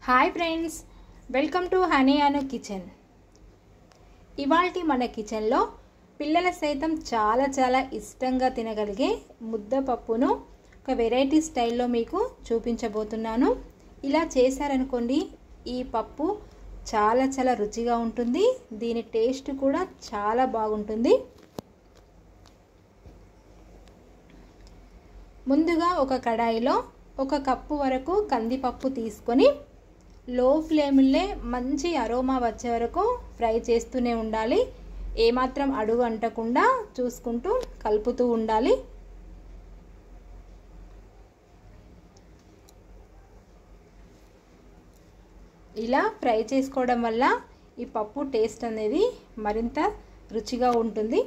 hi friends welcome to honey Anu kitchen ఇవాల్టి మన కిచెన్లో పిల్లల సైతం చాలా చాలా ఇష్టంగా తినగలిగే ముద్దపప్పును ఒక వెరైటీ స్టైల్లో మీకు చూపించబోతున్నాను ఇలా చేశారనుకోండి ఈ పప్పు చాలా చాలా రుచిగా ఉంటుంది దీని టేస్ట్ కూడా చాలా బాగుంటుంది ముందుగా ఒక కడాయిలో ఒక కప్పు వరకు కందిపప్పు తీసుకొని లో ఫ్లేమ్లే మంచి అరోమా వచ్చే వరకు ఫ్రై చేస్తూనే ఉండాలి ఏమాత్రం అడుగు అంటకుండా చూసుకుంటూ కలుపుతూ ఉండాలి ఇలా ఫ్రై చేసుకోవడం వల్ల ఈ పప్పు టేస్ట్ అనేది మరింత రుచిగా ఉంటుంది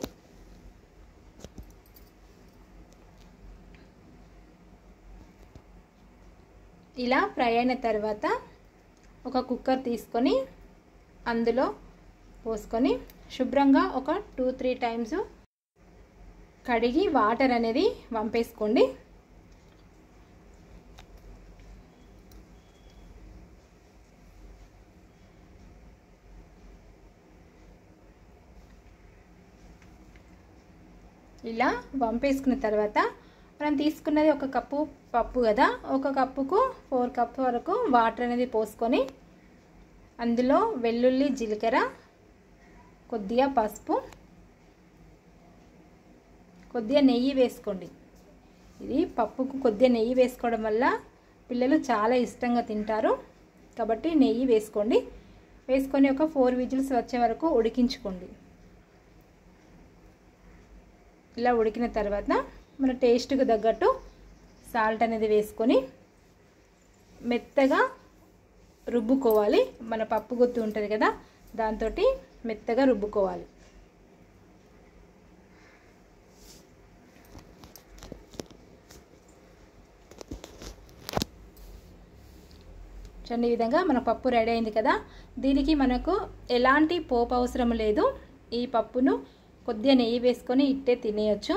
ఇలా ఫ్రై అయిన తర్వాత ఒక కుక్కర్ తీసుకొని అందులో పోసుకొని శుభ్రంగా ఒక టూ త్రీ టైమ్స్ కడిగి వాటర్ అనేది వంపేసుకోండి ఇలా వంపేసుకున్న తర్వాత మనం తీసుకున్నది ఒక కప్పు పప్పు కదా ఒక కప్పుకు ఫోర్ కప్ వరకు వాటర్ అనేది పోసుకొని అందులో వెల్లుల్లి జీలకర్ర కొద్దిగా పసుపు కొద్దిగా నెయ్యి వేసుకోండి ఇది పప్పుకు కొద్దిగా నెయ్యి వేసుకోవడం వల్ల పిల్లలు చాలా ఇష్టంగా తింటారు కాబట్టి నెయ్యి వేసుకోండి వేసుకొని ఒక ఫోర్ విజిల్స్ వచ్చే వరకు ఉడికించుకోండి ఇలా ఉడికిన తర్వాత మన టేస్ట్కి తగ్గట్టు సాల్ట్ అనేది వేసుకొని మెత్తగా రుబ్బుకోవాలి మన పప్పు గుత్తి ఉంటుంది కదా దాంతో మెత్తగా రుబ్బుకోవాలి చూడండి ఈ విధంగా మన పప్పు రెడీ అయింది కదా దీనికి మనకు ఎలాంటి పోపు అవసరం లేదు ఈ పప్పును కొద్దిగా నెయ్యి వేసుకొని ఇట్టే తినేయచ్చు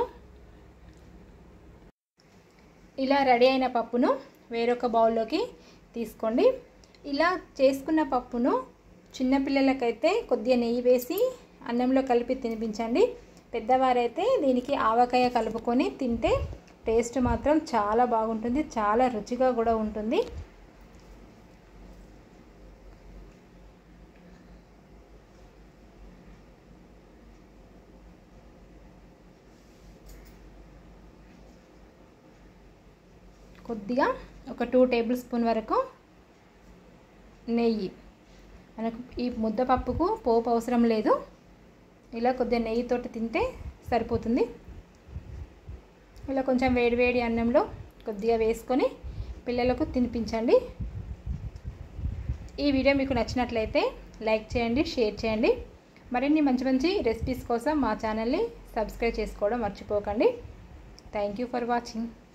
ఇలా రెడీ అయిన పప్పును వేరొక బౌల్లోకి తీసుకోండి ఇలా చేసుకున్న పప్పును చిన్నపిల్లలకైతే కొద్దిగా నెయ్యి వేసి అన్నంలో కలిపి తినిపించండి పెద్దవారైతే దీనికి ఆవకాయ కలుపుకొని తింటే టేస్ట్ మాత్రం చాలా బాగుంటుంది చాలా రుచిగా కూడా ఉంటుంది కొద్దిగా ఒక టూ టేబుల్ స్పూన్ వరకు నెయ్యి మనకు ఈ ముద్దపప్పుకు పోపు అవసరం లేదు ఇలా కొద్దిగా నెయ్యితోటి తింటే సరిపోతుంది ఇలా కొంచెం వేడివేడి అన్నంలో కొద్దిగా వేసుకొని పిల్లలకు తినిపించండి ఈ వీడియో మీకు నచ్చినట్లయితే లైక్ చేయండి షేర్ చేయండి మరిన్ని మంచి మంచి రెసిపీస్ కోసం మా ఛానల్ని సబ్స్క్రైబ్ చేసుకోవడం మర్చిపోకండి థ్యాంక్ యూ ఫర్ వాచింగ్